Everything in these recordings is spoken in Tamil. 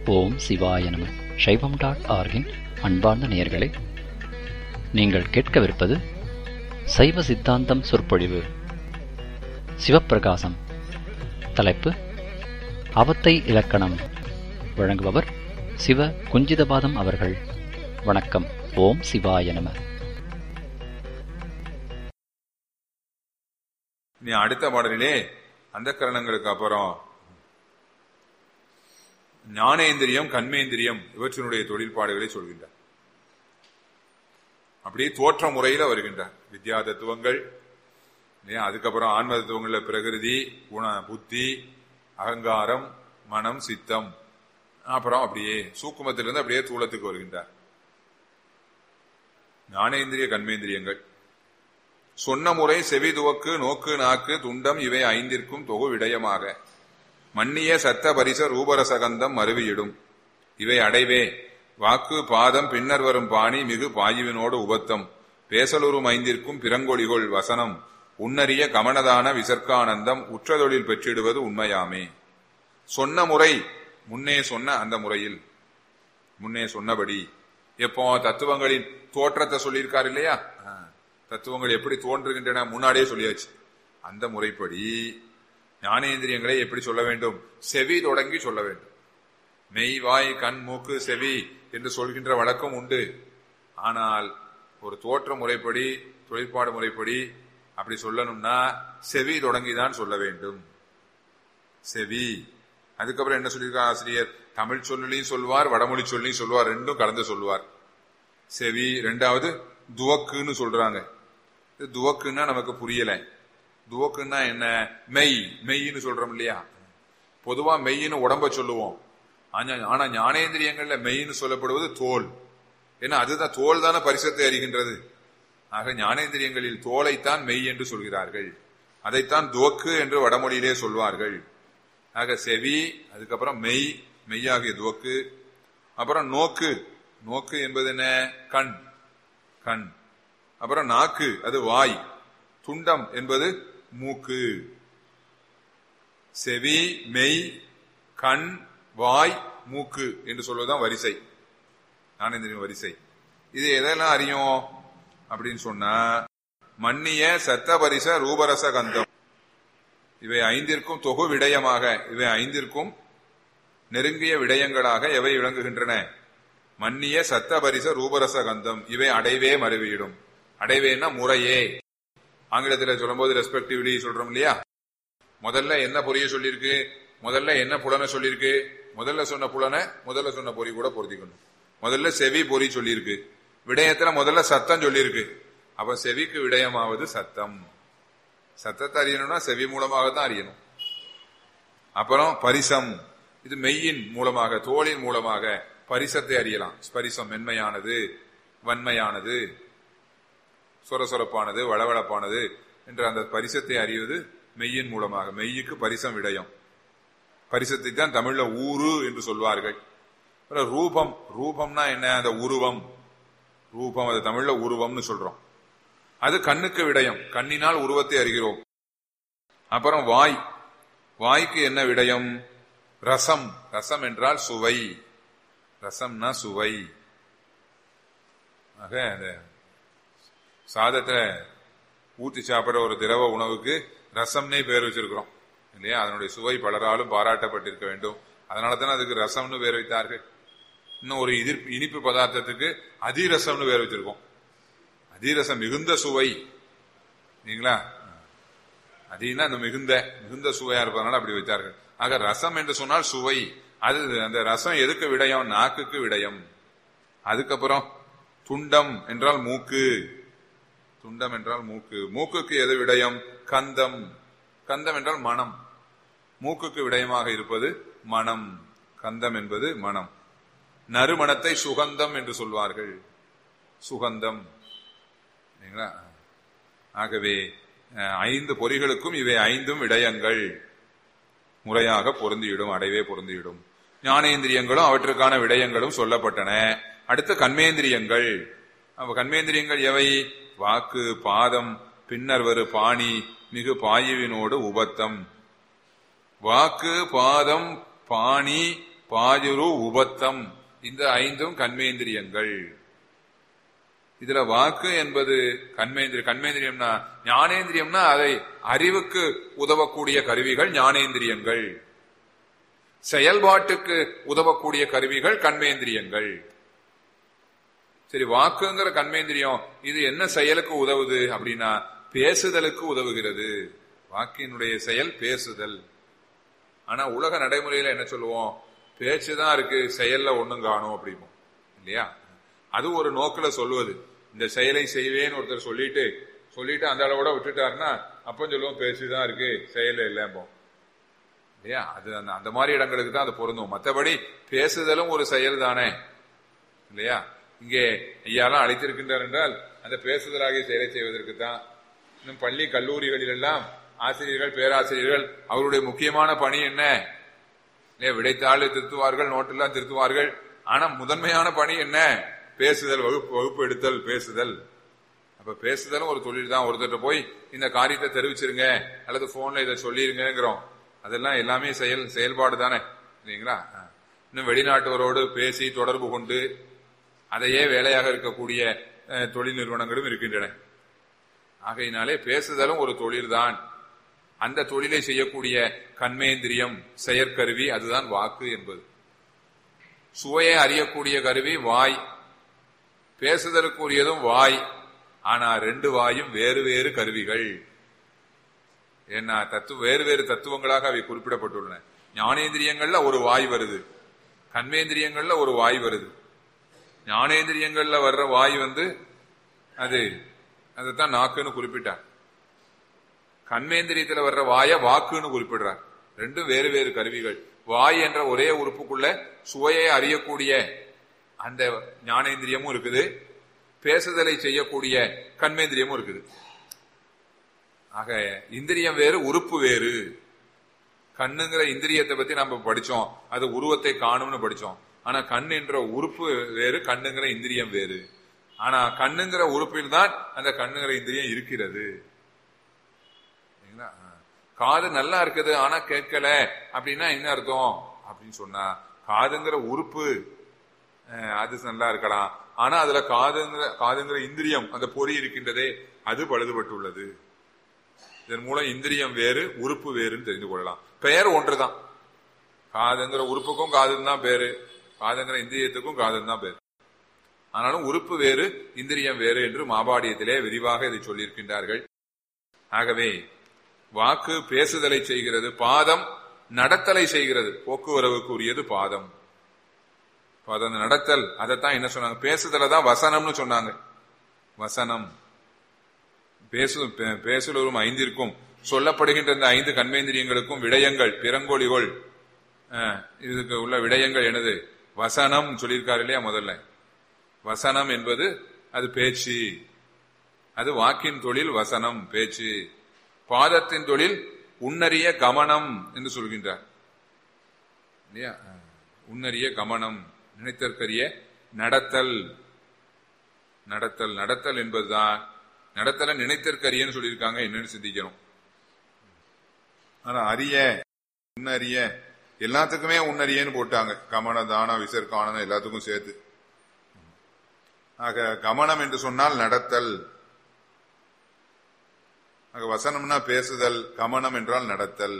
ஓம் சிவாய நம சைவம் டாட் ஆர்கின் அன்பார்ந்த நேயர்களே நீங்கள் கேட்கவிருப்பது சைவ சித்தாந்தம் சொற்பொழிவு சிவப்பிரகாசம் தலைப்பு அவத்தை இலக்கணம் வழங்குபவர் சிவ குஞ்சிதபாதம் அவர்கள் வணக்கம் ஓம் சிவாய நம நீ அடுத்த பாடலிலே அந்த கரணங்களுக்கு அப்புறம் ஞானேந்திரியம் கண்மேந்திரியம் இவற்றினுடைய தொழில்பாடுகளை சொல்கின்றார் அப்படியே தோற்ற முறையில வருகின்றார் வித்யா தத்துவங்கள் இல்லையா அதுக்கப்புறம் ஆன்ம தத்துவங்கள்ல பிரகிருதி குண புத்தி அகங்காரம் மனம் சித்தம் அப்புறம் அப்படியே சூக்குமத்திலிருந்து அப்படியே தூளத்துக்கு வருகின்றார் ஞானேந்திரிய கண்மேந்திரியங்கள் சொன்ன முறை செவி துவக்கு நோக்கு நாக்கு துண்டம் இவை ஐந்திற்கும் தொகு விடயமாக மன்னிய சத்த பரிச ரூபரசகந்தம் மருவியிடும் இவை அடைவே வாக்கு பாதம் பின்னர் வரும் பாணி மிகு பாயுவினோடு உபத்தம் பேசலுறும் ஐந்திற்கும் பிறங்கொழிகொள் வசனம் உன்னரிய கமனதான விசர்க்கானந்தம் உற்றதொழில் பெற்றிடுவது உண்மையாமே சொன்ன முறை முன்னே சொன்ன அந்த முறையில் முன்னே சொன்னபடி எப்போ தத்துவங்களின் தோற்றத்தை சொல்லியிருக்காரு இல்லையா தத்துவங்கள் எப்படி தோன்றுகின்றன முன்னாடியே சொல்லியாச்சு அந்த முறைப்படி ஞானேந்திரியங்களை எப்படி சொல்ல வேண்டும் செவி தொடங்கி சொல்ல வேண்டும் மெய் வாய் கண் மூக்கு செவி என்று சொல்கின்ற வழக்கம் உண்டு ஆனால் ஒரு தோற்ற முறைப்படி தொழிற்பாடு முறைப்படி அப்படி சொல்லணும்னா செவி தொடங்கி தான் சொல்ல வேண்டும் செவி அதுக்கப்புறம் என்ன சொல்லியிருக்கார் ஆசிரியர் தமிழ் சொல்லையும் சொல்வார் வடமொழி சொல்லையும் சொல்வார் ரெண்டும் கலந்து சொல்லுவார் செவி ரெண்டாவது துவக்குன்னு சொல்றாங்க துவக்குன்னா நமக்கு புரியல துவக்குன்னா என்ன மெய் மெய்ன்னு சொல்றோம் இல்லையா பொதுவா மெய்ன்னு உடம்ப சொல்லுவோம் ஆனா ஞானேந்திரியங்கள்ல மெய்ன்னு சொல்லப்படுவது தோல் ஏன்னா அதுதான் தோல் தானே பரிசத்தை அறிகின்றது ஆக ஞானேந்திரியங்களில் தோலைத்தான் மெய் என்று சொல்கிறார்கள் அதைத்தான் துவக்கு என்று வடமொழியிலே சொல்வார்கள் ஆக செவி அதுக்கப்புறம் மெய் மெய்யாகிய துவக்கு அப்புறம் நோக்கு நோக்கு என்பது என்ன கண் கண் அப்புறம் நாக்கு அது வாய் துண்டம் என்பது மூக்கு செவி மெய் கண் வாய் மூக்கு என்று சொல்வதுதான் வரிசை ஞானேந்திரியம் வரிசை இது எதெல்லாம் அறியும் அப்படின்னு சொன்னா மன்னிய சத்த பரிச ரூபரச கந்தம் இவை ஐந்திற்கும் தொகு விடயமாக இவை ஐந்திற்கும் நெருங்கிய விடயங்களாக எவை விளங்குகின்றன மன்னிய சத்த பரிச ரூபரச கந்தம் இவை அடைவே மறுவிடும் அடைவேன்னா முறையே ஆங்கிலத்தில் சொல்லும்போது ரெஸ்பெக்டிவ்லி சொல்றோம் இல்லையா முதல்ல என்ன பொரிய சொல்லியிருக்கு முதல்ல என்ன புலனை சொல்லியிருக்கு முதல்ல சொன்ன புலனை முதல்ல சொன்ன பொறி கூட பொருத்திக்கணும் முதல்ல செவி பொறி சொல்லியிருக்கு விடயத்துல முதல்ல சத்தம் சொல்லியிருக்கு அப்ப செவிக்கு விடயமாவது சத்தம் சத்தத்தை அறியணும்னா செவி மூலமாக தான் அறியணும் அப்புறம் பரிசம் இது மெய்யின் மூலமாக தோளின் மூலமாக பரிசத்தை அறியலாம் ஸ்பரிசம் மென்மையானது வன்மையானது சொரசொரப்பானது வளவளப்பானது என்ற அந்த பரிசத்தை அறிவது மெய்யின் மூலமாக மெய்யுக்கு பரிசம் விடயம் பரிசத்தை தான் தமிழ்ல ஊரு என்று சொல்வார்கள் ரூபம் ரூபம்னா என்ன அந்த உருவம் ரூபம் அது தமிழ்ல உருவம்னு சொல்றோம் அது கண்ணுக்கு விடயம் கண்ணினால் உருவத்தை அறிகிறோம் அப்புறம் வாய் வாய்க்கு என்ன விடயம் ரசம் ரசம் என்றால் சுவை ரசம்னா சுவை ஆக அந்த சாதத்துல ஊத்தி சாப்பிட்ற ஒரு திரவ உணவுக்கு ரசம்னே பேர் வச்சிருக்கிறோம் இல்லையா அதனுடைய சுவை பலராலும் பாராட்டப்பட்டிருக்க வேண்டும் அதனால தானே அதுக்கு ரசம்னு பேர் வைத்தார்கள் இன்னும் ஒரு எதிர் இனிப்பு பதார்த்தத்துக்கு அதிரசம்னு பேர் வச்சிருக்கோம் அதிரசம் மிகுந்த சுவை இல்லைங்களா அதினா அந்த மிகுந்த மிகுந்த சுவையா இருப்பதனால அப்படி வைத்தார்கள் ஆக ரசம் என்று சொன்னால் சுவை அது அந்த ரசம் எதுக்கு விடயம் நாக்குக்கு விடயம் அதுக்கப்புறம் துண்டம் என்றால் மூக்கு துண்டம் என்றால் மூக்கு மூக்குக்கு எது விடயம் கந்தம் கந்தம் என்றால் மனம் மூக்குக்கு விடயமாக இருப்பது மனம் கந்தம் என்பது மனம் நறுமணத்தை சுகந்தம் என்று சொல்வார்கள் சுகந்தம் ஆகவே ஐந்து பொறிகளுக்கும் இவை ஐந்தும் விடயங்கள் முறையாக பொருந்திவிடும் அடைவே பொருந்திவிடும் ஞானேந்திரியங்களும் அவற்றுக்கான விடயங்களும் சொல்லப்பட்டன அடுத்து கண்மேந்திரியங்கள் கண்மேந்திரியங்கள் எவை வாக்கு பாதம் பின்னர் வரு பாணி மிகு பாயுவினோடு உபத்தம் வாக்கு பாதம் பாணி பாஜுரு உபத்தம் இந்த ஐந்தும் கண்மேந்திரியங்கள் இதுல வாக்கு என்பது கண்மேந்திரிய கண்மேந்திரியம்னா ஞானேந்திரியம்னா அதை அறிவுக்கு உதவக்கூடிய கருவிகள் ஞானேந்திரியங்கள் செயல்பாட்டுக்கு உதவக்கூடிய கருவிகள் கண்மேந்திரியங்கள் சரி வாக்குங்கிற கண்மேந்திரியம் இது என்ன செயலுக்கு உதவுது அப்படின்னா பேசுதலுக்கு உதவுகிறது வாக்கினுடைய செயல் பேசுதல் ஆனா உலக நடைமுறையில என்ன சொல்லுவோம் பேச்சுதான் இருக்கு செயல்ல ஒண்ணும் காணும் அப்படிமோ இல்லையா அது ஒரு நோக்கில சொல்லுவது இந்த செயலை செய்வேன்னு ஒருத்தர் சொல்லிட்டு சொல்லிட்டு அந்த அளவோட விட்டுட்டாருன்னா அப்ப சொல்லுவோம் பேச்சுதான் இருக்கு செயல் இல்லைப்போம் இல்லையா அது அந்த அந்த மாதிரி இடங்களுக்கு தான் அது பொருந்தும் மற்றபடி பேசுதலும் ஒரு செயல் தானே இல்லையா இங்கே ஐயாலாம் அழைத்திருக்கின்றார் என்றால் அந்த பேசுதலாகிய செயலை செய்வதற்கு தான் இன்னும் பள்ளி கல்லூரிகளில் எல்லாம் ஆசிரியர்கள் பேராசிரியர்கள் அவருடைய முக்கியமான பணி என்ன இல்லையா விடைத்தாள் திருத்துவார்கள் நோட்டெல்லாம் திருத்துவார்கள் ஆனா முதன்மையான பணி என்ன பேசுதல் வகுப்பு வகுப்பு எடுத்தல் பேசுதல் அப்ப பேசுதலும் ஒரு தொழில் தான் ஒருத்தர் போய் இந்த காரியத்தை தெரிவிச்சிருங்க அல்லது போன்ல இதை சொல்லிருங்கிறோம் அதெல்லாம் எல்லாமே செயல் செயல்பாடு தானே இல்லைங்களா இன்னும் வெளிநாட்டவரோடு பேசி தொடர்பு கொண்டு அதையே வேலையாக இருக்கக்கூடிய தொழில் நிறுவனங்களும் இருக்கின்றன ஆகையினாலே பேசுதலும் ஒரு தொழில்தான் அந்த தொழிலை செய்யக்கூடிய கண்மேந்திரியம் செயற்கருவி அதுதான் வாக்கு என்பது சுவையை அறியக்கூடிய கருவி வாய் பேசுதலுக்குரியதும் வாய் ஆனா ரெண்டு வாயும் வேறு வேறு கருவிகள் ஏன்னா தத்துவ வேறு வேறு தத்துவங்களாக அவை குறிப்பிடப்பட்டுள்ளன ஞானேந்திரியங்கள்ல ஒரு வாய் வருது கண்மேந்திரியங்கள்ல ஒரு வாய் வருது ஞானேந்திரியங்கள்ல வர்ற வாய் வந்து அது அதைத்தான் நாக்குன்னு குறிப்பிட்டார் கண்மேந்திரியத்துல வர்ற வாய வாக்குன்னு குறிப்பிடுறார் ரெண்டும் வேறு வேறு கருவிகள் வாய் என்ற ஒரே உறுப்புக்குள்ள சுவையை அறியக்கூடிய அந்த ஞானேந்திரியமும் இருக்குது பேசுதலை செய்யக்கூடிய கண்மேந்திரியமும் இருக்குது ஆக இந்திரியம் வேறு உறுப்பு வேறு கண்ணுங்கிற இந்திரியத்தை பத்தி நம்ம படிச்சோம் அது உருவத்தை காணும்னு படிச்சோம் ஆனா கண் என்ற உறுப்பு வேறு கண்ணுங்கிற இந்திரியம் வேறு ஆனா கண்ணுங்கிற உறுப்பில் தான் அந்த கண்ணுங்கிற இந்திரியம் இருக்கிறது காது நல்லா இருக்குது ஆனா கேட்கல அப்படின்னா என்ன அர்த்தம் அப்படின்னு சொன்னா காதுங்கிற உறுப்பு அது நல்லா இருக்கலாம் ஆனா அதுல காதுங்கிற காதுங்கிற இந்திரியம் அந்த பொறி இருக்கின்றதே அது பழுதுபட்டுள்ளது இதன் மூலம் இந்திரியம் வேறு உறுப்பு வேறுன்னு தெரிந்து கொள்ளலாம் பெயர் ஒன்றுதான் காதுங்கிற உறுப்புக்கும் காதுன்னு தான் பேரு காதுங்கிற இந்திரியத்துக்கும் காதுன்னு தான் பேரு ஆனாலும் உறுப்பு வேறு இந்திரியம் வேறு என்று மாபாடியத்திலே விரிவாக இதை சொல்லியிருக்கின்றார்கள் ஆகவே வாக்கு பேசுதலை செய்கிறது பாதம் நடத்தலை செய்கிறது போக்குவரவுக்கு உரியது பாதம் பாதம் நடத்தல் அதைத்தான் என்ன சொன்னாங்க பேசுதலை தான் வசனம்னு சொன்னாங்க வசனம் பேசு பேசுலரும் ஐந்திற்கும் சொல்லப்படுகின்ற இந்த ஐந்து கண்மேந்திரியங்களுக்கும் விடயங்கள் பிறங்கொழிகள் இதுக்கு உள்ள விடயங்கள் எனது வசனம் சொல்லியிருக்காரு இல்லையா முதல்ல வசனம் என்பது அது பேச்சு அது வாக்கின் தொழில் வசனம் பேச்சு பாதத்தின் தொழில் உன்னறிய கமனம் என்று சொல்கின்றார் இல்லையா உன்னறிய கமனம் நினைத்தற்கரிய நடத்தல் நடத்தல் நடத்தல் என்பதுதான் நடத்தல நினைத்தற்கரியன்னு சொல்லியிருக்காங்க என்னன்னு சிந்திக்கணும் ஆனா அரிய உன்னறிய எல்லாத்துக்குமே உன்னறியன்னு போட்டாங்க கமன தான விசர்கானம் எல்லாத்துக்கும் சேர்த்து ஆக கமனம் என்று சொன்னால் நடத்தல் ஆக வசனம்னா பேசுதல் கமனம் என்றால் நடத்தல்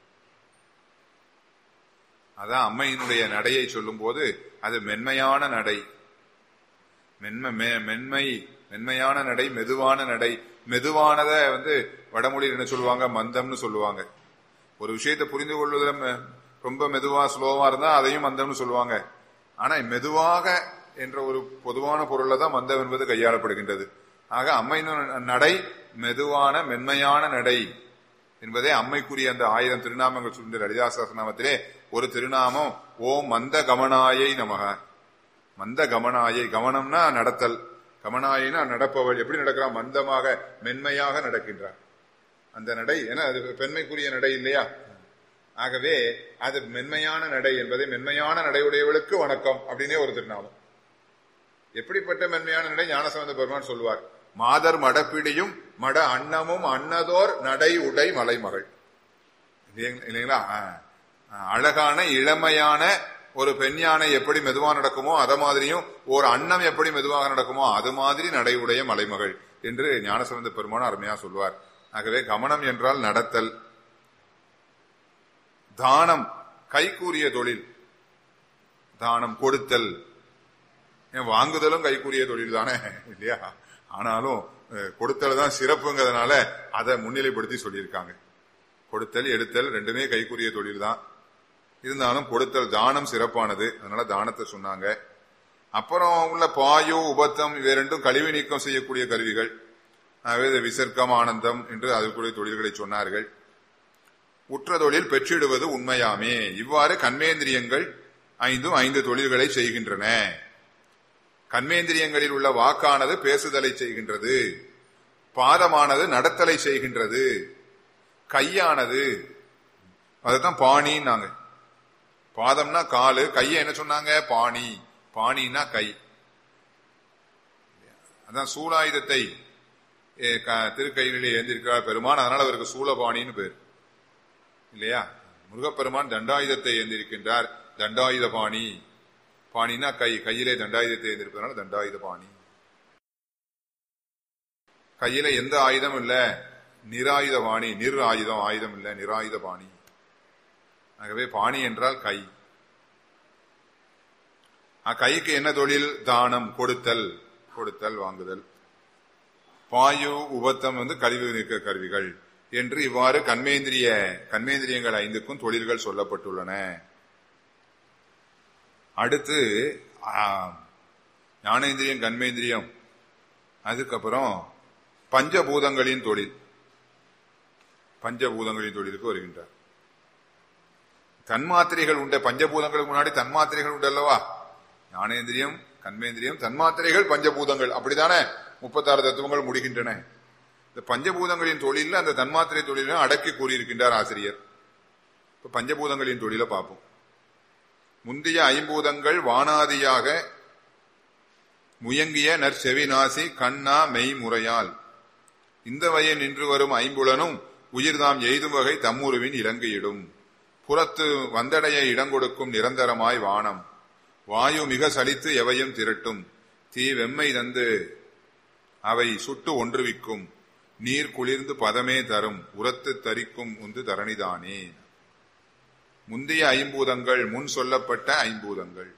அதான் அம்மையினுடைய நடையை சொல்லும் போது அது மென்மையான நடை மென்மை மென்மை மென்மையான நடை மெதுவான நடை மெதுவானத வந்து வடமொழியில் என்ன சொல்லுவாங்க மந்தம்னு சொல்லுவாங்க ஒரு விஷயத்தை புரிந்து கொள்வதில் ரொம்ப மெதுவா ஸ்லோவா இருந்தா அதையும் மந்தம்னு சொல்லுவாங்க ஆனா மெதுவாக என்ற ஒரு பொதுவான பொருள்ல தான் மந்தம் என்பது கையாளப்படுகின்றது ஆக அம்மையின் நடை மெதுவான மென்மையான நடை என்பதே அம்மைக்குரிய அந்த ஆயிரம் திருநாமங்கள் சொல்கின்ற லலிதாசாசனாமத்திலே ஒரு திருநாமம் ஓம் மந்த கமனாயை நமக மந்த கமனாயை கவனம்னா நடத்தல் கமனாயினா நடப்பவள் எப்படி நடக்கிறான் மந்தமாக மென்மையாக நடக்கின்றார் அந்த நடை ஏன்னா அது பெண்மைக்குரிய நடை இல்லையா ஆகவே அது மென்மையான நடை என்பதை மென்மையான நடையுடையவளுக்கு வணக்கம் அப்படின்னே ஒரு திருநாமம் எப்படிப்பட்ட மென்மையான நடை ஞானசம்பந்த பெருமான் சொல்லுவார் மாதர் மடப்பிடியும் மட அன்னமும் அன்னதோர் நடை உடை மலைமகள் இல்லைங்களா அழகான இளமையான ஒரு பெண் யானை எப்படி மெதுவா நடக்குமோ அத மாதிரியும் ஒரு அன்னம் எப்படி மெதுவாக நடக்குமோ அது மாதிரி நடையுடைய மலைமகள் என்று ஞானசம்பந்த பெருமான அருமையா சொல்வார் ஆகவே கமனம் என்றால் நடத்தல் தானம் கைகூறிய தொழில் தானம் கொடுத்தல் ஏன் வாங்குதலும் கைகூறிய தொழில் தானே இல்லையா ஆனாலும் அஹ், கொடுத்தல் தான் சிறப்புங்கிறதுனால அதை முன்னிலைப்படுத்தி சொல்லியிருக்காங்க கொடுத்தல் எடுத்தல் ரெண்டுமே கைகூறிய தொழில் தான் இருந்தாலும் கொடுத்தல் தானம் சிறப்பானது அதனால தானத்தை சொன்னாங்க அப்புறம் உள்ள பாயு உபத்தம் இவை ரெண்டும் கழிவு நீக்கம் செய்யக்கூடிய கருவிகள் ஆகவே இது விசர்க்கம் ஆனந்தம் என்று அதுக்குரிய தொழில்களை சொன்னார்கள் உற்ற தொழில் பெற்றிடுவது உண்மையாமே இவ்வாறு கண்மேந்திரியங்கள் ஐந்தும் ஐந்து தொழில்களை செய்கின்றன கண்மேந்திரியங்களில் உள்ள வாக்கானது பேசுதலை செய்கின்றது பாதமானது நடத்தலை செய்கின்றது கையானது அதுதான் பாணின்னாங்க பாதம்னா காலு கையை என்ன சொன்னாங்க பாணி பாணினா கை அதான் சூலாயுதத்தை ஏ, க- திருக்கையிலே ஏந்திருக்கிறார் பெருமான் அதனால அவருக்கு சூலபாணின்னு பேர் இல்லையா முருகப்பெருமான் தண்டாயுதத்தை ஏந்திருக்கின்றார் தண்டாயுத பாணி பாணினா கை கையிலே தண்டாயுதத்தை ஏந்திருப்பதனால தண்டாயுத பாணி கையில எந்த ஆயுதம் இல்ல நிராயுத பாணி நிர் ஆயுதம் ஆயுதம் இல்ல நிராயுத பாணி ஆகவே பாணி என்றால் கை கைக்கு என்ன தொழில் தானம் கொடுத்தல் கொடுத்தல் வாங்குதல் பாயு உபத்தம் வந்து கழிவு நீக்க கருவிகள் என்று இவ்வாறு கண்மேந்திரிய கண்மேந்திரியங்கள் ஐந்துக்கும் தொழில்கள் சொல்லப்பட்டுள்ளன அடுத்து ஆ, ஞானேந்திரியம் கண்மேந்திரியம் அதுக்கப்புறம் பஞ்சபூதங்களின் தொழில் பஞ்சபூதங்களின் தொழிலுக்கு வருகின்றார் தன்மாத்திரைகள் உண்ட பஞ்சபூதங்களுக்கு முன்னாடி தன்மாத்திரைகள் உண்டு அல்லவா ஞானேந்திரியம் கண்மேந்திரியம் தன்மாத்திரைகள் பஞ்சபூதங்கள் அப்படித்தானே முப்பத்தாறு தத்துவங்கள் முடிகின்றன இந்த பஞ்சபூதங்களின் தொழில அந்த தன்மாத்திரை தொழிலும் அடக்கி கூறியிருக்கின்றார் ஆசிரியர் இப்ப பஞ்சபூதங்களின் தொழிலை பார்ப்போம் முந்தைய ஐம்பூதங்கள் வானாதியாக முயங்கிய நற்செவிநாசி கண்ணா மெய் முறையால் இந்த வய நின்று வரும் ஐம்புலனும் உயிர்தாம் எய்தும் வகை தம்முருவின் இலங்கையிடும் புறத்து வந்தடைய இடங்கொடுக்கும் நிரந்தரமாய் வானம் வாயு மிக சலித்து எவையும் திரட்டும் தீ வெம்மை தந்து அவை சுட்டு ஒன்றுவிக்கும் நீர் குளிர்ந்து பதமே தரும் உரத்து தரிக்கும் உந்து தரணிதானே முந்தைய ஐம்பூதங்கள் முன் சொல்லப்பட்ட ஐம்பூதங்கள்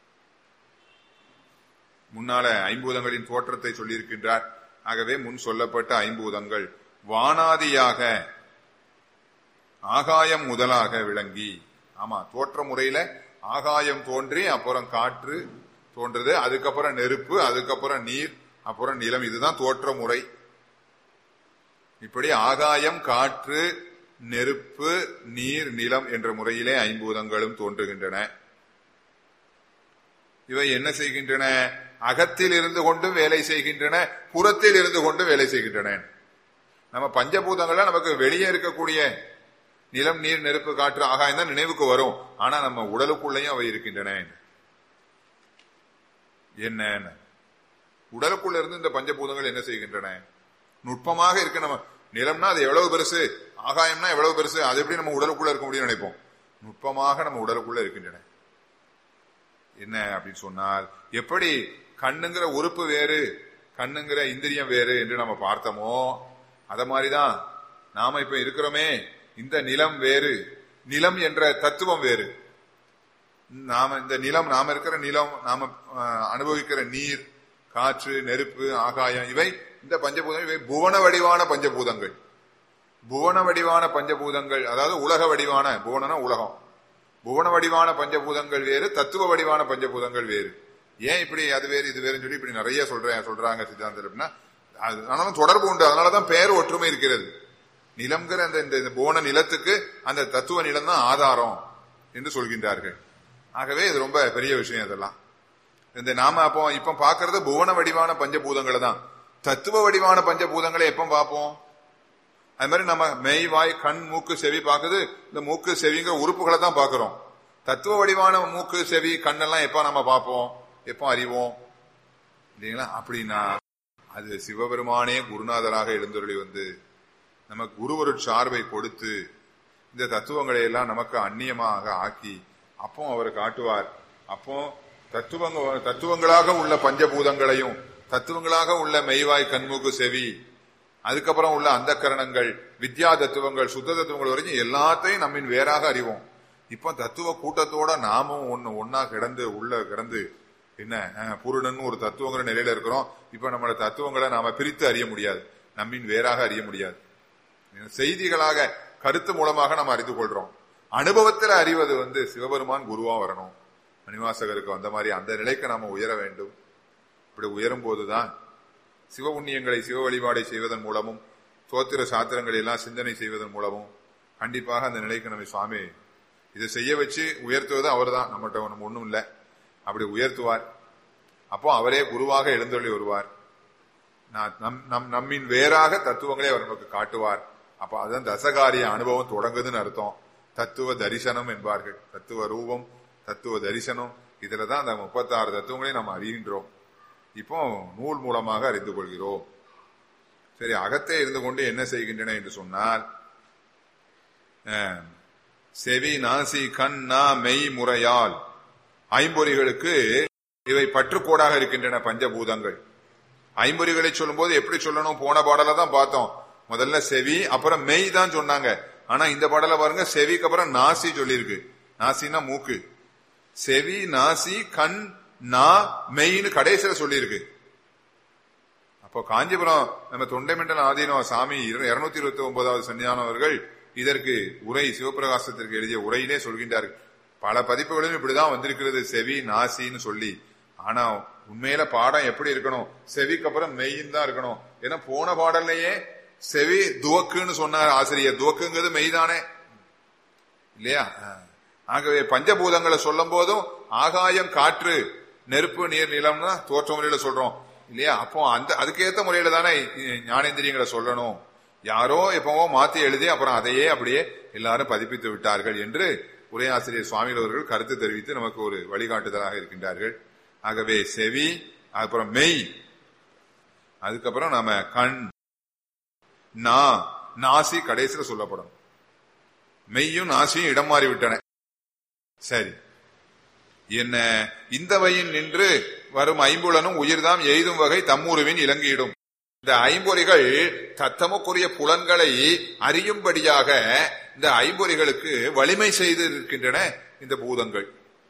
முன்னால ஐம்பூதங்களின் தோற்றத்தை சொல்லியிருக்கின்றார் ஆகவே முன் சொல்லப்பட்ட ஐம்பூதங்கள் வானாதியாக ஆகாயம் முதலாக விளங்கி ஆமா தோற்ற முறையில ஆகாயம் தோன்றி அப்புறம் காற்று தோன்றுது அதுக்கப்புறம் நெருப்பு அதுக்கப்புறம் நீர் அப்புறம் நிலம் இதுதான் தோற்ற முறை இப்படி ஆகாயம் காற்று நெருப்பு நீர் நிலம் என்ற முறையிலே ஐம்பூதங்களும் தோன்றுகின்றன இவை என்ன செய்கின்றன அகத்தில் இருந்து கொண்டும் வேலை செய்கின்றன புறத்தில் இருந்து கொண்டும் வேலை செய்கின்றன நம்ம பஞ்சபூதங்கள்ல நமக்கு வெளியே இருக்கக்கூடிய நிலம் நீர் நெருப்பு காற்று ஆகாயம் தான் நினைவுக்கு வரும் ஆனா நம்ம உடலுக்குள்ளேயும் அவை இருக்கின்றன என்ன உடலுக்குள்ள இருந்து இந்த பஞ்சபூதங்கள் என்ன செய்கின்றன நுட்பமாக இருக்கு நம்ம நிலம்னா அது எவ்வளவு பெருசு ஆகாயம்னா எவ்வளவு பெருசு அது எப்படி நம்ம உடலுக்குள்ள இருக்க முடியும்னு நினைப்போம் நுட்பமாக நம்ம உடலுக்குள்ள இருக்கின்றன என்ன அப்படின்னு சொன்னால் எப்படி கண்ணுங்கிற உறுப்பு வேறு கண்ணுங்கிற இந்திரியம் வேறு என்று நம்ம பார்த்தோமோ அத மாதிரிதான் நாம இப்ப இருக்கிறோமே இந்த நிலம் வேறு நிலம் என்ற தத்துவம் வேறு நாம இந்த நிலம் நாம இருக்கிற நிலம் நாம அஹ், அனுபவிக்கிற நீர் காற்று நெருப்பு ஆகாயம் இவை இந்த பஞ்சபூதங்கள் இவை புவன வடிவான பஞ்சபூதங்கள் புவன வடிவான பஞ்சபூதங்கள் அதாவது உலக வடிவான புவனனா உலகம் புவன வடிவான பஞ்சபூதங்கள் வேறு தத்துவ வடிவான பஞ்சபூதங்கள் வேறு ஏன் இப்படி அது வேறு இது வேறுன்னு சொல்லி இப்படி நிறைய சொல்றேன் சொல்றாங்க சித்தாந்தத்தில் அப்படின்னா அது ஆனாலும் தொடர்பு உண்டு அதனாலதான் பெயர் ஒற்றுமை இருக்கிறது நிலம்ங்கிற அந்த இந்த இந்த புவன நிலத்துக்கு அந்த தத்துவ நிலம் தான் ஆதாரம் என்று சொல்கின்றார்கள் ஆகவே இது ரொம்ப பெரிய விஷயம் இதெல்லாம் இந்த நாம அப்போ இப்ப பாக்குறது புவன வடிவான பஞ்சபூதங்களை தான் தத்துவ வடிவான பஞ்சபூதங்களை எப்ப பார்ப்போம் அது மாதிரி நம்ம மெய் வாய் கண் மூக்கு செவி பார்க்குது இந்த மூக்கு செவிங்கிற உறுப்புகளை தான் பார்க்கிறோம் தத்துவ வடிவான மூக்கு செவி கண்ணெல்லாம் எப்ப நம்ம பார்ப்போம் எப்போ அறிவோம் இல்லைங்களா அப்படின்னா அது சிவபெருமானே குருநாதராக எழுந்தருளி வந்து நமக்கு குருவருட் சார்பை கொடுத்து இந்த தத்துவங்களை எல்லாம் நமக்கு அந்நியமாக ஆக்கி அப்போ அவர் காட்டுவார் அப்போ தத்துவங்க தத்துவங்களாக உள்ள பஞ்சபூதங்களையும் தத்துவங்களாக உள்ள மெய்வாய் கண்மூக்கு செவி அதுக்கப்புறம் உள்ள அந்த கரணங்கள் வித்யா தத்துவங்கள் சுத்த தத்துவங்கள் வரைக்கும் எல்லாத்தையும் நம்மின் வேறாக அறிவோம் இப்ப தத்துவ கூட்டத்தோட நாமும் ஒன்னு ஒன்னா கிடந்து உள்ள கிடந்து என்ன அஹ், புருடன்னு ஒரு தத்துவங்கிற நிலையில இருக்கிறோம் இப்ப நம்மளோட தத்துவங்களை நாம பிரித்து அறிய முடியாது நம்மின் வேறாக அறிய முடியாது செய்திகளாக கருத்து மூலமாக நம்ம அறிந்து கொள்றோம் அனுபவத்தில் அறிவது வந்து சிவபெருமான் குருவா வரணும் மணிவாசகருக்கு வந்த மாதிரி அந்த நிலைக்கு நாம உயர வேண்டும் இப்படி உயரும் போதுதான் சிவ புண்ணியங்களை சிவ வழிபாடை செய்வதன் மூலமும் தோத்திர சாத்திரங்களை எல்லாம் சிந்தனை செய்வதன் மூலமும் கண்டிப்பாக அந்த நிலைக்கு நம்ம சுவாமி இதை செய்ய வச்சு உயர்த்துவது அவர்தான் நம்மகிட்ட நம்ம ஒண்ணும் இல்லை அப்படி உயர்த்துவார் அப்போ அவரே குருவாக எழுந்தொள்ளி வருவார் நான் நம் நம் நம்மின் வேறாக தத்துவங்களே அவர் நமக்கு காட்டுவார் அப்ப அதான் தசகாரிய அனுபவம் தொடங்குதுன்னு அர்த்தம் தத்துவ தரிசனம் என்பார்கள் தத்துவ ரூபம் தத்துவ தரிசனம் இதுலதான் அந்த முப்பத்தாறு தத்துவங்களையும் நம்ம அறிகின்றோம் இப்போ நூல் மூலமாக அறிந்து கொள்கிறோம் சரி அகத்தே இருந்து கொண்டு என்ன செய்கின்றன என்று சொன்னால் அஹ், செவி நாசி கண் நா மெய் முறையால் ஐம்பொறிகளுக்கு இவை பற்றுக்கோடாக இருக்கின்றன பஞ்சபூதங்கள் ஐம்பொறிகளை சொல்லும்போது எப்படி சொல்லணும் போன பாடல தான் பார்த்தோம் முதல்ல செவி அப்புறம் மெய் தான் சொன்னாங்க ஆனா இந்த பாடல பாருங்க செவிக்கு அப்புறம் நாசி சொல்லியிருக்கு நாசினா மூக்கு செவி நாசி கண் நா மெய்ன்னு கடைசியில சொல்லியிருக்கு அப்போ காஞ்சிபுரம் நம்ம தொண்டைமண்டல ஆதீனம் சாமி இருநூத்தி இருபத்தி ஒன்பதாவது சன்னிதானம் அவர்கள் இதற்கு உரை சிவபிரகாசத்திற்கு எழுதிய உரையிலே சொல்கின்றார்கள் பல பதிப்புகளிலும் இப்படிதான் வந்திருக்கிறது செவி நாசின்னு சொல்லி ஆனா உண்மையில பாடம் எப்படி இருக்கணும் செவிக்கு அப்புறம் மெய்ன்னு தான் இருக்கணும் ஏன்னா போன பாடல்லையே செவி துவக்குன்னு சொன்னார் ஆசிரியர் துவக்குங்கிறது மெய்தானே இல்லையா ஆகவே பஞ்சபூதங்களை சொல்லும் போதும் ஆகாயம் காற்று நெருப்பு நீர் நிலம்னா தோற்ற முறையில சொல்றோம் இல்லையா அப்போ அந்த அதுக்கேத்த முறையில தானே ஞானேந்திரியங்களை சொல்லணும் யாரோ எப்பவோ மாத்தி எழுதி அப்புறம் அதையே அப்படியே எல்லாரும் பதிப்பித்து விட்டார்கள் என்று உரையாசிரியர் சுவாமிகள் அவர்கள் கருத்து தெரிவித்து நமக்கு ஒரு வழிகாட்டுதலாக இருக்கின்றார்கள் ஆகவே செவி அப்புறம் மெய் அதுக்கப்புறம் நாம கண் நா நாசி கடைசியில் சொல்லப்படும் மெய்யும் நாசியும் இடம் மாறி விட்டன சரி என்ன இந்த வயின் நின்று வரும் ஐம்புலனும் உயிர்தாம் எய்தும் வகை தம்முருவின் இலங்கியிடும் இந்த ஐம்பொறிகள் தத்தமுக்குரிய புலன்களை அறியும்படியாக இந்த ஐம்பொறிகளுக்கு வலிமை செய்து இருக்கின்றன இந்த பூதங்கள்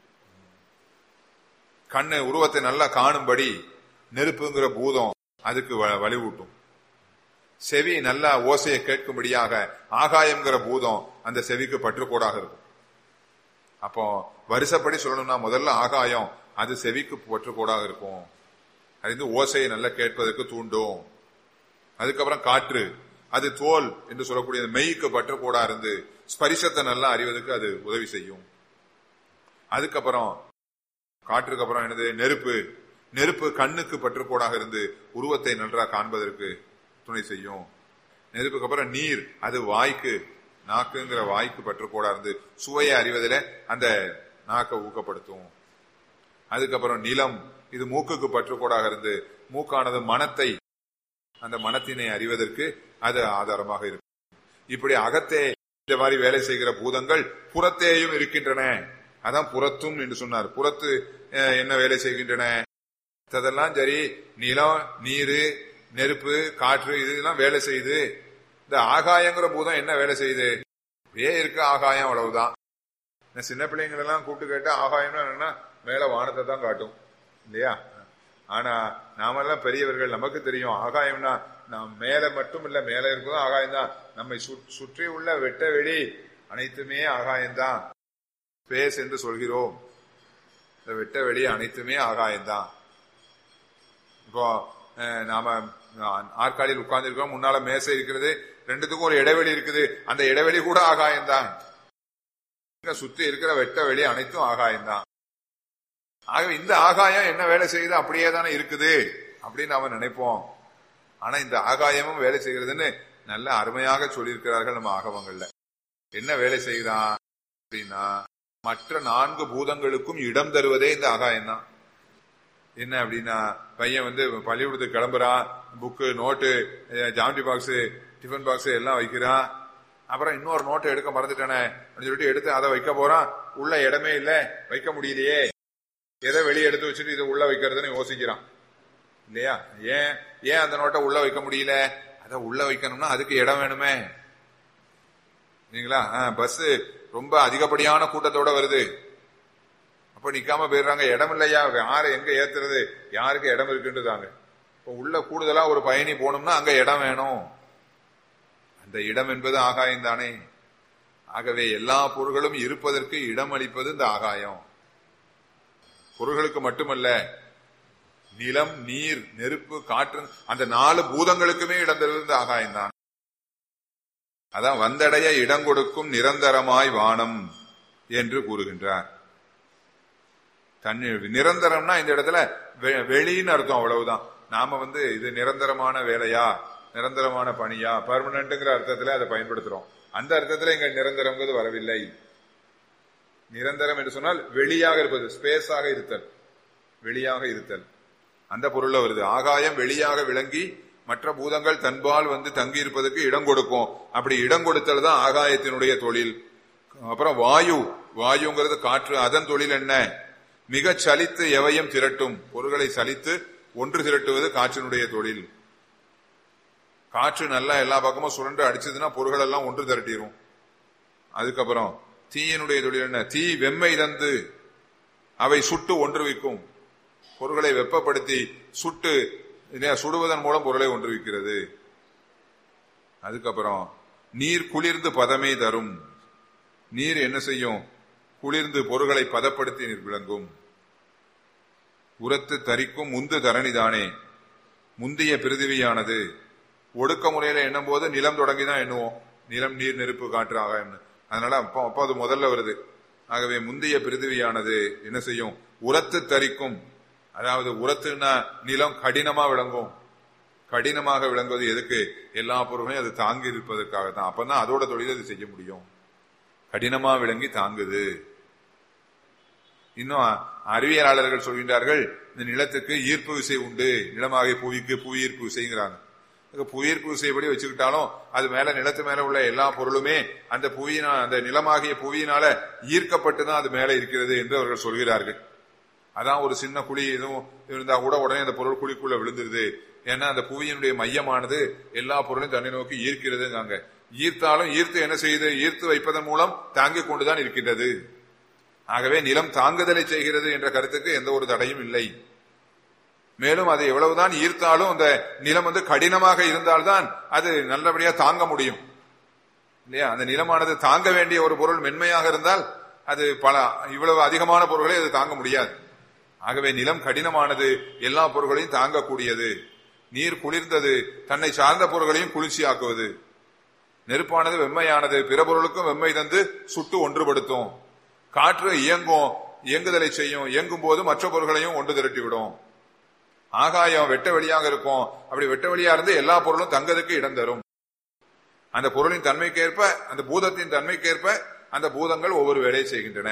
கண்ணு உருவத்தை நல்லா காணும்படி நெருப்புங்கிற பூதம் அதுக்கு வ- வலிவூட்டும் செவி நல்லா ஓசையை கேட்கும்படியாக ஆகாயம்ங்கிற பூதம் அந்த செவிக்கு பற்றுக்கோடாக இருக்கும் அப்போ வருஷப்படி சொல்லணும்னா முதல்ல ஆகாயம் அது செவிக்கு பற்றுக்கோடாக இருக்கும் அது வந்து ஓசையை நல்லா கேட்பதற்கு தூண்டும் அதுக்கப்புறம் காற்று அது தோல் என்று சொல்லக்கூடிய அந்த மெய்க்கு பற்றுக்கோடா இருந்து ஸ்பரிசத்தை நல்லா அறிவதற்கு அது உதவி செய்யும் அதுக்கப்புறம் காற்றுக்கு அப்புறம் என்னது நெருப்பு நெருப்பு கண்ணுக்கு பற்றுக்கோடாக இருந்து உருவத்தை நன்றா காண்பதற்கு துணை செய்யும் நெருப்புக்கு அப்புறம் நீர் அது வாய்க்கு நாக்குங்கிற வாய்க்கு பற்றுக்கோடா இருந்து சுவையை அறிவதில் அந்த நாக்கை ஊக்கப்படுத்தும் அதுக்கப்புறம் நிலம் இது மூக்குக்கு பற்றுக்கோடாக இருந்து மூக்கானது மனத்தை அந்த மனத்தினை அறிவதற்கு அது ஆதாரமாக இருக்கும் இப்படி அகத்தே இந்த மாதிரி வேலை செய்கிற பூதங்கள் புறத்தேயும் இருக்கின்றன அதான் புறத்தும் என்று சொன்னார் புறத்து அஹ், என்ன வேலை செய்கின்றன அதெல்லாம் சரி நிலம் நீரு நெருப்பு காற்று இதெல்லாம் வேலை செய்யுது இந்த ஆகாயங்கிற பூதம் என்ன வேலை செய்யுது அப்படியே இருக்கு ஆகாயம் அவ்வளவுதான் இந்த சின்ன பிள்ளைங்களெல்லாம் கூப்பிட்டு கேட்டா ஆகாயம்னா என்னன்னா மேல வானத்தை தான் காட்டும் இல்லையா ஆனா நாமெல்லாம் பெரியவர்கள் நமக்கு தெரியும் ஆகாயம்னா நாம் மேல மட்டும் இல்ல மேல இருக்கிறதும் ஆகாயம் தான் நம்மை சுற்- சுற்றி உள்ள வெட்ட வெளி அனைத்துமே ஆகாயம்தான் ஸ்பேஸ் என்று சொல்கிறோம் இந்த வெட்ட வெளி அனைத்துமே ஆகாயம்தான் இப்போ அஹ், நாம அஹ், ஆற்காலியில் உட்கார்ந்து முன்னால மேசை இருக்கிறது ரெண்டுத்துக்கும் ஒரு இடைவெளி இருக்குது அந்த இடைவெளி கூட ஆகாயம்தான் இங்க சுத்தி இருக்கிற வெட்ட வெளி அனைத்தும் ஆகாயம்தான் ஆகவே இந்த ஆகாயம் என்ன வேலை செய்யுது அப்படியே தானே இருக்குது அப்படின்னு நாம நினைப்போம் ஆனா இந்த ஆகாயமும் வேலை செய்கிறதுன்னு நல்ல அருமையாக சொல்லியிருக்கிறார்கள் நம்ம ஆகவங்கள்ல என்ன வேலை செய்யுதான் அப்படின்னா மற்ற நான்கு பூதங்களுக்கும் இடம் தருவதே இந்த ஆகாயம் தான் என்ன அப்படின்னா பையன் வந்து பள்ளிக்கூடத்துக்கு கிளம்புறான் book note geometry box tiffin box எல்லாம் வைக்கிறான் அப்புறம் இன்னொரு நோட்டை எடுக்க மறந்துட்டேனே அப்படின்னு சொல்லிட்டு எடுத்து அதை வைக்க போறான் உள்ள இடமே இல்ல வைக்க முடியலையே எதை வெளியே எடுத்து வச்சுட்டு இதை உள்ள வைக்கிறதுன்னு யோசிக்கிறான் இல்லையா ஏன் ஏன் அந்த நோட்டை உள்ள வைக்க முடியல அதை உள்ள வைக்கணும்னா அதுக்கு இடம் வேணுமே சரிங்களா பஸ் ரொம்ப அதிகப்படியான கூட்டத்தோட வருது அப்ப நிக்காம போயிடுறாங்க இடம் இல்லையா யாரை எங்க ஏத்துறது யாருக்கு இடம் இருக்குன்றதாங்க இப்ப உள்ள கூடுதலா ஒரு பயணி போகணும்னா அங்க இடம் வேணும் அந்த இடம் என்பது ஆகாயம் தானே ஆகவே எல்லா பொருள்களும் இருப்பதற்கு இடம் அளிப்பது இந்த ஆகாயம் பொருள்களுக்கு மட்டுமல்ல நிலம் நீர் நெருப்பு காற்று அந்த நாலு பூதங்களுக்குமே இடம் தருவது இந்த ஆகாயம் தான் அதான் வந்தடைய இடம் கொடுக்கும் நிரந்தரமாய் வானம் என்று கூறுகின்றார் தண்ணி நிரந்தரம்னா இந்த இடத்துல வெ- வெளின்னு அர்த்தம் அவ்வளவுதான் நாம வந்து இது நிரந்தரமான வேலையா நிரந்தரமான பணியா பர்மனன்ட்ங்கிற அர்த்தத்துல அதை பயன்படுத்துறோம் அந்த அர்த்தத்துல இங்க நிரந்தரம்ங்கிறது வரவில்லை நிரந்தரம் என்று சொன்னால் வெளியாக இருப்பது ஸ்பேஸாக இருத்தல் வெளியாக இருத்தல் அந்த பொருள்ல வருது ஆகாயம் வெளியாக விளங்கி மற்ற பூதங்கள் தன்பால் வந்து தங்கி இருப்பதற்கு இடம் கொடுக்கும் அப்படி இடம் கொடுத்தல் தான் ஆகாயத்தினுடைய தொழில் அப்புறம் வாயு வாயுங்கிறது காற்று அதன் தொழில் என்ன மிக சலித்து எவையும் திரட்டும் பொருள்களை சலித்து ஒன்று திரட்டுவது காற்றினுடைய தொழில் காற்று நல்லா எல்லா பக்கமும் சுழன்று அடிச்சதுன்னா பொருள்கள் எல்லாம் ஒன்று திரட்டிடும் அதுக்கப்புறம் தீயினுடைய தொழில் என்ன தீ வெம்மை தந்து அவை சுட்டு ஒன்றுவிக்கும் பொருள்களை வெப்பப்படுத்தி சுட்டு இல்லையா, சுடுவதன் மூலம் பொருளை ஒன்றுவிக்கிறது அதுக்கப்புறம் நீர் குளிர்ந்து பதமே தரும் நீர் என்ன செய்யும் குளிர்ந்து பொருள்களை பதப்படுத்தி நீர் விளங்கும் உரத்து தரிக்கும் முந்து தரணிதானே முந்திய பிரிதிவியானது ஒடுக்க முறையில எண்ணும் போது நிலம் தொடங்கி தான் எண்ணுவோம் நிலம் நீர் நெருப்பு காற்று ஆகாயம்னு அதனால அப்போ அப்போ அது முதல்ல வருது ஆகவே முந்தைய பிரிதிவியானது என்ன செய்யும் உரத்து தரிக்கும் அதாவது உரத்துனா நிலம் கடினமா விளங்கும் கடினமாக விளங்குவது எதுக்கு எல்லா பொருளையும் அது தாங்கி இருப்பதற்காக தான் அப்பதான் அதோட தொழில் அது செய்ய முடியும் கடினமா விளங்கி தாங்குது இன்னும் அறிவியலாளர்கள் சொல்கின்றார்கள் இந்த நிலத்துக்கு ஈர்ப்பு விசை உண்டு நிலமாகிய புவிக்கு புவியீர்ப்பு விசைங்கிறாங்க அதுக்கு புவியீர்ப்பு விசைப்படி வச்சுக்கிட்டாலும் அது மேல நிலத்து மேல உள்ள எல்லா பொருளுமே அந்த புவியினா அந்த நிலமாகிய புவியினால ஈர்க்கப்பட்டு தான் அது மேல இருக்கிறது என்று அவர்கள் சொல்கிறார்கள் அதான் ஒரு சின்ன குழி எதுவும் இருந்தா கூட உடனே அந்த பொருள் குழிக்குள்ள விழுந்துருது ஏன்னா அந்த புவியினுடைய மையமானது எல்லா பொருளையும் தன்னை நோக்கி ஈர்க்கிறதுங்காங்க ஈர்த்தாலும் ஈர்த்து என்ன செய்யுது ஈர்த்து வைப்பதன் மூலம் தாங்கிக் கொண்டுதான் இருக்கின்றது ஆகவே நிலம் தாங்குதலை செய்கிறது என்ற கருத்துக்கு எந்த ஒரு தடையும் இல்லை மேலும் அது எவ்வளவுதான் ஈர்த்தாலும் அந்த நிலம் வந்து கடினமாக இருந்தால்தான் அது நல்லபடியா தாங்க முடியும் இல்லையா அந்த நிலமானது தாங்க வேண்டிய ஒரு பொருள் மென்மையாக இருந்தால் அது பல இவ்வளவு அதிகமான பொருள்களை அது தாங்க முடியாது ஆகவே நிலம் கடினமானது எல்லா பொருள்களையும் தாங்கக்கூடியது நீர் குளிர்ந்தது தன்னை சார்ந்த பொருள்களையும் குளிர்ச்சியாக்குவது நெருப்பானது வெம்மையானது பிற பொருளுக்கும் வெம்மை தந்து சுட்டு ஒன்றுபடுத்தும் காற்று இயங்கும் இயங்குதலை செய்யும் இயங்கும் போது மற்ற பொருள்களையும் ஒன்று திரட்டி விடும் ஆகாயம் வெட்ட வெளியாக இருக்கும் அப்படி வெட்ட வெளியா இருந்து எல்லா பொருளும் தங்கதுக்கு இடம் தரும் அந்த பொருளின் தன்மைக்கேற்ப அந்த பூதத்தின் தன்மைக்கேற்ப அந்த பூதங்கள் ஒவ்வொரு வேலையை செய்கின்றன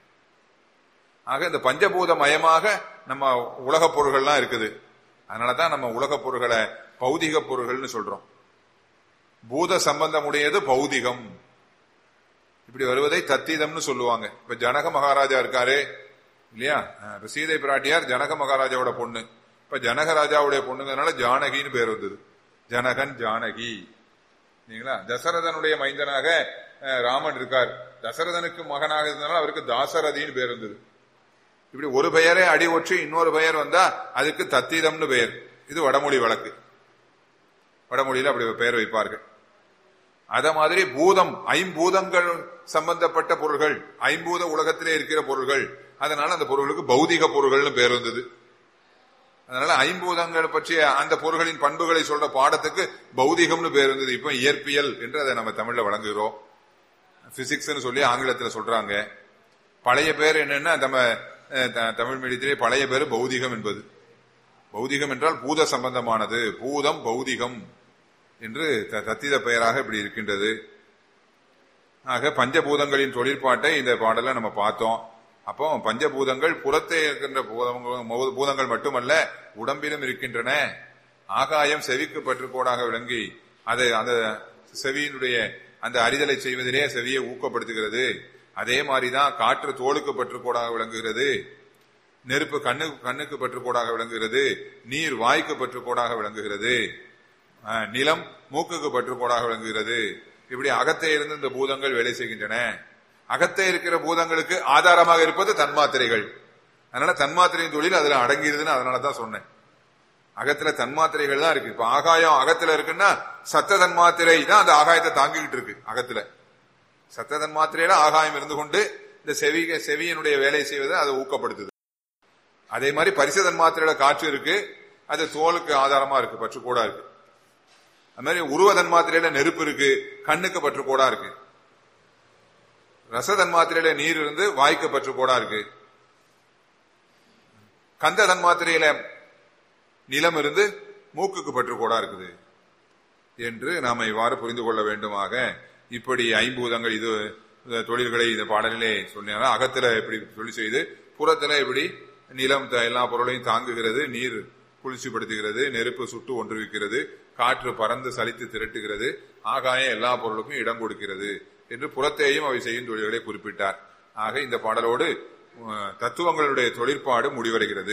ஆக இந்த பஞ்சபூத மயமாக நம்ம உலக பொருள்கள்லாம் இருக்குது அதனாலதான் நம்ம உலக பொருள்களை பௌதிக பொருள்கள்னு சொல்றோம் பூத சம்பந்தம் உடையது பௌதிகம் இப்படி வருவதை தத்தீதம்னு சொல்லுவாங்க இப்ப ஜனக மகாராஜா இருக்காரு இல்லையா அஹ் இப்ப சீதை பிராட்டியார் ஜனக மகாராஜாவோட பொண்ணு இப்ப ஜனக ராஜாவுடைய பொண்ணுங்கிறதுனால ஜானகின்னு பேர் வந்தது ஜனகன் ஜானகி சரிங்களா தசரதனுடைய மைந்தனாக அஹ், ராமன் இருக்கார் தசரதனுக்கு மகனாக இருந்தனால அவருக்கு தாசரதின்னு பேர் இருந்தது இப்படி ஒரு பெயரே அடி ஒற்றி இன்னொரு பெயர் வந்தா அதுக்கு தத்தீதம்னு பெயர் இது வடமொழி வழக்கு வடமொழியில அப்படி பெயர் வைப்பார்கள் அத மாதிரி பூதம் ஐம்பூதங்கள் சம்பந்தப்பட்ட பொருள்கள் ஐம்பூத உலகத்திலே இருக்கிற பொருள்கள் அதனால அந்த பொருள்களுக்கு பௌதிக பொருள்கள்னு பேர் வந்தது அதனால ஐம்பூதங்கள் பற்றிய அந்த பொருள்களின் பண்புகளை சொல்ற பாடத்துக்கு பௌதிகம்னு பேர் இருந்தது இப்ப இயற்பியல் என்று அதை நம்ம தமிழ்ல வழங்குகிறோம் பிசிக்ஸ்னு சொல்லி ஆங்கிலத்துல சொல்றாங்க பழைய பேர் என்னன்னா நம்ம அஹ், த- தமிழ் மீடியத்திலே பழைய பேர் பௌதிகம் என்பது பௌதிகம் என்றால் பூத சம்பந்தமானது பூதம் பௌதிகம் என்று த- தத்தித பெயராக இப்படி இருக்கின்றது ஆக பஞ்சபூதங்களின் தொழிற்பாட்டை இந்த பாடல நம்ம பார்த்தோம் அப்போ பஞ்சபூதங்கள் புறத்தே இருக்கின்ற பூதங்கள் மௌ- பூதங்கள் மட்டுமல்ல உடம்பிலும் இருக்கின்றன ஆகாயம் செவிக்கு பற்றுக்கோடாக விளங்கி அது அந்த செவியினுடைய அந்த அறிதலை செய்வதிலே செவியை ஊக்கப்படுத்துகிறது அதே மாதிரிதான் காற்று தோலுக்கு பற்றுக்கோடாக விளங்குகிறது நெருப்பு கண்ணு கண்ணுக்கு பற்றுக்கோடாக விளங்குகிறது நீர் வாய்க்கு பற்றுக்கோடாக விளங்குகிறது அஹ், நிலம் மூக்குக்கு பற்றுக்கோடாக விளங்குகிறது இப்படி அகத்தே இருந்து இந்த பூதங்கள் வேலை செய்கின்றன அகத்தே இருக்கிற பூதங்களுக்கு ஆதாரமாக இருப்பது தன்மாத்திரைகள் அதனால தன்மாத்திரையின் தொழில் அதுல அடங்கிடுதுன்னு அதனால தான் சொன்னேன் அகத்துல தன்மாத்திரைகள் தான் இருக்கு இப்ப ஆகாயம் அகத்துல இருக்குன்னா சத்த தன்மாத்திரை தான் அந்த ஆகாயத்தை தாங்கிக்கிட்டு இருக்கு அகத்துல சத்த தன்மாத்திரையில ஆகாயம் இருந்து கொண்டு இந்த செவி செவியினுடைய வேலை செய்வதை அதை ஊக்கப்படுத்துது அதே மாதிரி பரிச தன்மாத்திரையில காற்று இருக்கு அது தோலுக்கு ஆதாரமா இருக்கு பற்றுக்கோடா இருக்கு அது மாதிரி உருவ தன்மாத்திரையில நெருப்பு இருக்கு கண்ணுக்கு பற்றுக்கோடா இருக்கு ரச தன்மாத்திரையில நீர் இருந்து வாய்க்கு பற்றுக்கோடா இருக்கு கந்த தன்மாத்திரையில நிலம் இருந்து மூக்குக்கு பற்றுக்கோடா இருக்குது என்று நாம இவ்வாறு புரிந்து கொள்ள வேண்டுமாக இப்படி ஐம்பூதங்கள் இது இந்த தொழில்களை இந்த பாடலிலே சொன்னாங்க அகத்துல இப்படி தொழில் செய்து புறத்துல இப்படி நிலம் த- எல்லா பொருளையும் தாங்குகிறது நீர் குளிர்ச்சிப்படுத்துகிறது நெருப்பு சுட்டு ஒன்றுவிக்கிறது காற்று பறந்து சலித்து திரட்டுகிறது ஆகாயம் எல்லா பொருளுக்கும் இடம் கொடுக்கிறது என்று புறத்தேயும் அவை செய்யும் தொழில்களை குறிப்பிட்டார் ஆக இந்த பாடலோடு அஹ், தத்துவங்களுடைய தொழிற்பாடு முடிவடைகிறது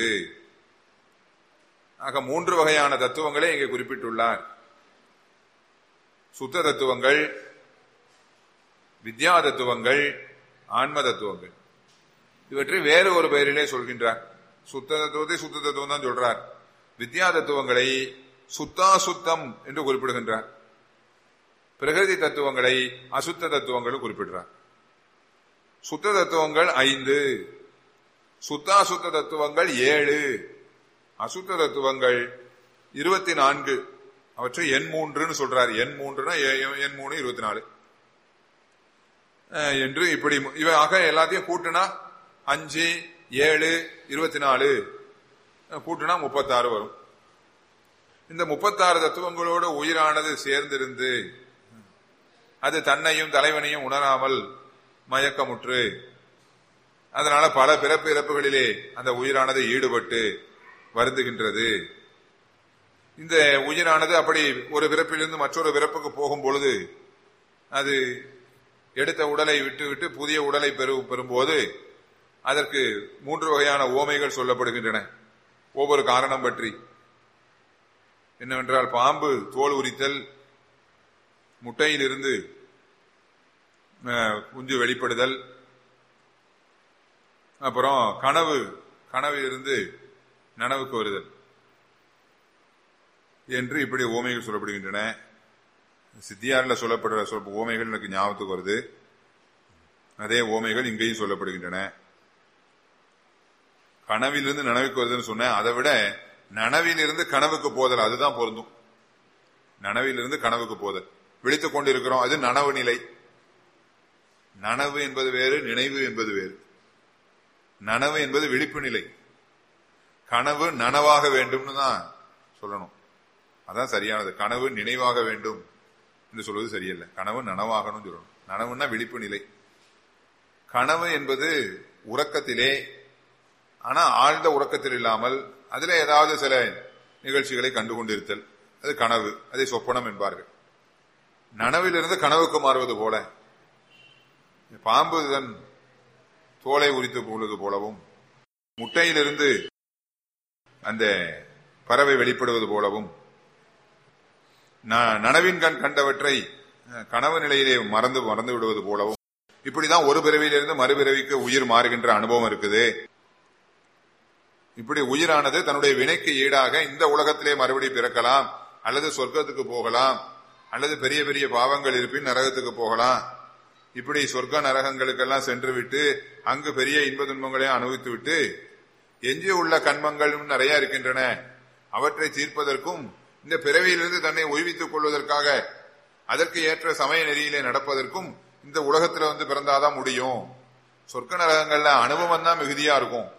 ஆக மூன்று வகையான தத்துவங்களை இங்கே குறிப்பிட்டுள்ளார் சுத்த தத்துவங்கள் வித்யா தத்துவங்கள் ஆன்ம தத்துவங்கள் இவற்றை வேறு ஒரு பெயரிலே சொல்கின்றார் சுத்த தத்துவத்தை சுத்த தத்துவம் தான் சொல்றார் வித்யா தத்துவங்களை சுத்தா சுத்தம் என்று குறிப்பிடுகின்றார் பிரகிருதி தத்துவங்களை அசுத்த தத்துவங்களும் குறிப்பிடுறார் சுத்த தத்துவங்கள் ஐந்து சுத்தாசுத்த தத்துவங்கள் ஏழு அசுத்த தத்துவங்கள் இருபத்தி நான்கு அவற்றை எண் மூன்றுன்னு சொல்றார் எண் மூன்றுனா எ- எண் மூணு இருபத்தி நாலு அஹ் என்று இப்படி மு- இவ ஆக எல்லாத்தையும் கூட்டுனா அஞ்சு ஏழு இருபத்தி நாலு அஹ் கூட்டுனா முப்பத்தாறு வரும் இந்த முப்பத்தாறு தத்துவங்களோடு உயிரானது சேர்ந்திருந்து அது தன்னையும் தலைவனையும் உணராமல் மயக்கமுற்று அதனால பல பிறப்பு இறப்புகளிலே அந்த உயிரானது ஈடுபட்டு வருந்துகின்றது இந்த உயிரானது அப்படி ஒரு பிறப்பிலிருந்து மற்றொரு பிறப்புக்கு போகும் பொழுது அது எடுத்த உடலை விட்டு விட்டு புதிய உடலை பெறு பெறும்போது அதற்கு மூன்று வகையான ஓமைகள் சொல்லப்படுகின்றன ஒவ்வொரு காரணம் பற்றி என்னவென்றால் பாம்பு தோல் உரித்தல் முட்டையிலிருந்து அஹ், குஞ்சு வெளிப்படுதல் அப்புறம் கனவு கனவிலிருந்து நனவுக்கு வருதல் என்று இப்படி ஓமைகள் சொல்லப்படுகின்றன சித்தியாரில் சொல்லப்படுற சொல் ஓமைகள் எனக்கு ஞாபகத்துக்கு வருது அதே ஓமைகள் இங்கேயும் சொல்லப்படுகின்றன கனவிலிருந்து நனவுக்கு வருதுன்னு சொன்னேன் அதை விட நனவிலிருந்து கனவுக்கு போதல் அதுதான் பொருந்தும் நனவிலிருந்து கனவுக்கு போதல் விழித்துக் கொண்டிருக்கிறோம் அது நனவு நிலை நனவு என்பது வேறு நினைவு என்பது வேறு நனவு என்பது விழிப்பு நிலை கனவு நனவாக வேண்டும்னு தான் சொல்லணும் அதான் சரியானது கனவு நினைவாக வேண்டும் என்று சொல்வது சரியல்ல கனவு நனவாகணும் சொல்லணும் நனவுன்னா விழிப்பு நிலை கனவு என்பது உறக்கத்திலே ஆனா ஆழ்ந்த உறக்கத்தில் இல்லாமல் அதுல ஏதாவது சில நிகழ்ச்சிகளை கண்டுகொண்டிருத்தல் அது கனவு அதை சொப்பனம் என்பார்கள் நனவிலிருந்து கனவுக்கு மாறுவது போல பாம்பு தன் தோலை உரித்து போவது போலவும் முட்டையிலிருந்து அந்த பறவை வெளிப்படுவது போலவும் ந- நனவின் கண் கண்டவற்றை அஹ், கனவு நிலையிலே மறந்து மறந்து விடுவது போலவும் இப்படிதான் ஒரு பிறவியிலிருந்து மறுபிறவிக்கு உயிர் மாறுகின்ற அனுபவம் இருக்குது இப்படி உயிரானது தன்னுடைய வினைக்கு ஈடாக இந்த உலகத்திலே மறுபடி பிறக்கலாம் அல்லது சொர்க்கத்துக்கு போகலாம் அல்லது பெரிய பெரிய பாவங்கள் இருப்பின் நரகத்துக்கு போகலாம் இப்படி சொர்க்க நரகங்களுக்கெல்லாம் சென்று விட்டு அங்கு பெரிய இன்ப துன்பங்களையும் அனுபவித்து விட்டு எஞ்சி உள்ள கண்மங்களும் நிறைய இருக்கின்றன அவற்றை தீர்ப்பதற்கும் இந்த பிறவியிலிருந்து தன்னை ஓய்வித்துக் கொள்வதற்காக அதற்கு ஏற்ற சமய நெறியிலே நடப்பதற்கும் இந்த உலகத்துல வந்து பிறந்தாதான் முடியும் சொர்க்க நரகங்கள்ல அனுபவம் தான் மிகுதியா இருக்கும்